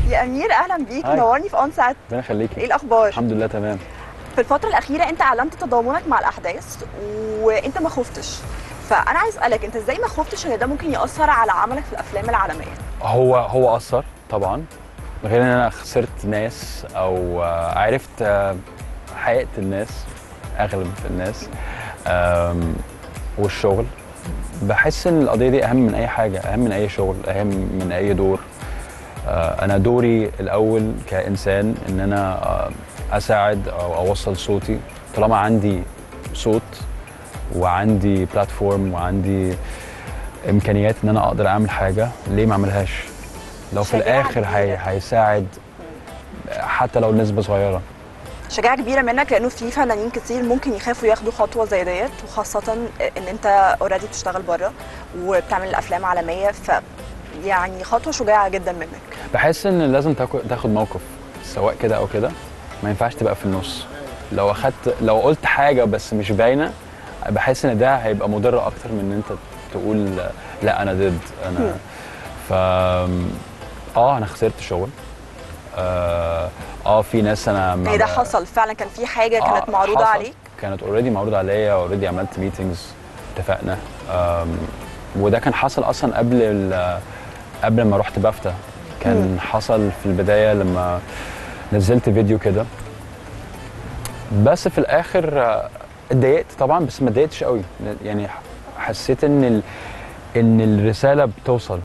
يا امير اهلا بيك هاي. منورني في اون سات ربنا يخليكي ايه الاخبار الحمد لله تمام في الفتره الاخيره انت اعلنت تضامنك مع الاحداث وانت ما خفتش فانا عايز اسالك انت ازاي ما خفتش ان ده ممكن ياثر على عملك في الافلام العالميه هو هو اثر طبعا غير ان انا خسرت ناس او آه، عرفت آه، حقيقه الناس اغلب الناس آم، والشغل بحس ان القضيه دي اهم من اي حاجه اهم من اي شغل اهم من اي دور آه، انا دوري الاول كانسان ان انا آه، اساعد او اوصل صوتي طالما عندي صوت وعندي بلاتفورم وعندي امكانيات ان انا اقدر اعمل حاجه ليه ما اعملهاش لو في شجاعة الاخر هي كبيرة. هيساعد حتى لو النسبه صغيره شجاعه كبيره منك لانه في فنانين كتير ممكن يخافوا ياخدوا خطوه زي ديت وخاصه ان انت اوريدي بتشتغل بره وبتعمل افلام عالميه ف يعني خطوه شجاعه جدا منك بحس ان لازم تاكو- تاخد موقف سواء كده او كده ما ينفعش تبقى في النص لو اخدت لو قلت حاجه بس مش باينه بحس ان ده هيبقى مضر اكتر من ان انت تقول لا انا ضد انا ف اه انا خسرت شغل اه, آه في ناس انا ما يعني ده ب- حصل فعلا كان في حاجه كانت آه، معروضه حصل. عليك كانت اوريدي معروضه عليا اوريدي عملت ميتينجز اتفقنا آم، وده كان حصل اصلا قبل ال- قبل ما رحت بافتة كان حصل في البدايه لما نزلت فيديو كده بس في الاخر آه، اتضايقت طبعا بس ما اتضايقتش قوي يعني حسيت ان ال... ان الرساله بتوصل